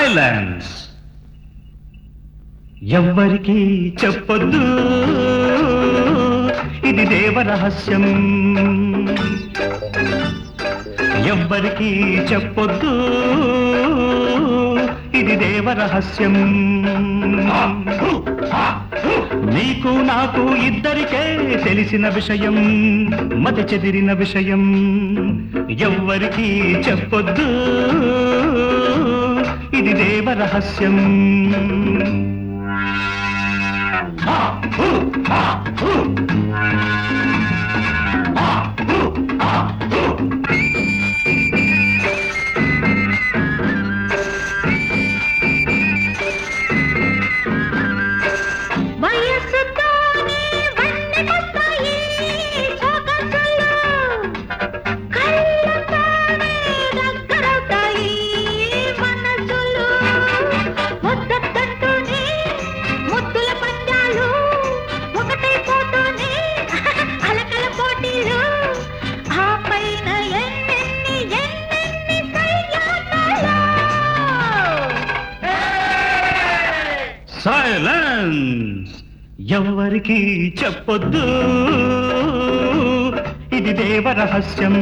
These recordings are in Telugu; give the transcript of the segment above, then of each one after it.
సైలెన్స్ ఎవ్వరికి చెప్పొద్దు ఇది దేవ రహస్యం ఎవ్వరికి చెప్పొద్దు ఇది దేవ రహస్యం నీకు నాకు ఇద్దరికే తెలిసిన విషయం మతి చెదిరిన విషయం ఎవ్వరికి చెప్పొద్దు ఇది దేవ రహస్యం వయస్సుతోనే వన్నెకొస్తాయి సొగసులు. కళ్ళతోనే దగ్గరవుతాయి మనసులు. ముద్దొద్దంటూనే ముద్దుల పందాలు. ఒకటైపోతూనే అలకల పోటీలు. ఆ పైన ఎన్నెన్ని ఎన్నెన్ని సయ్యాటలు. సైలెన్స్ ఎవ్వరికి చెప్పొద్దు ఇది దేవ రహస్యం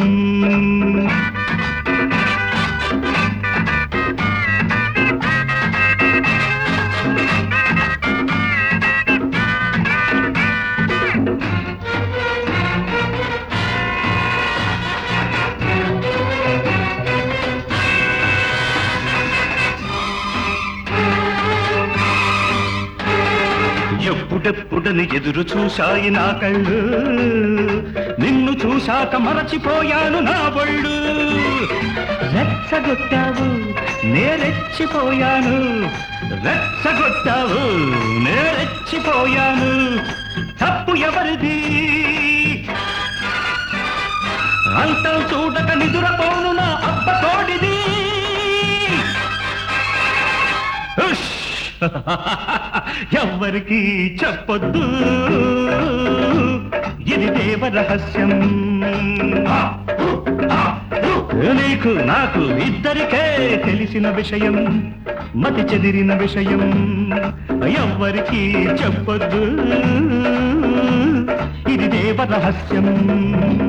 ఎప్పుడెప్పుడని ఎదురు చూశాయి నా కళ్ళు నిన్ను చూశాక మరచిపోయాను నా ఒళ్ళు రెచ్చగొట్టావు నేరెచ్చిపోయాను రెచ్చగొట్టావు నేరెచ్చిపోయాను తప్పు ఎవరిది అంతం చూడక నిదురపోను నా అప్ప తోడిది ఉష్! ఎవ్వరికి చెప్పొద్దు ఇది దేవ రహస్యం నీకు నాకు ఇద్దరికే తెలిసిన విషయం మతి చెదిరిన విషయం ఎవ్వరికి చెప్పొద్దు ఇది దేవ రహస్యం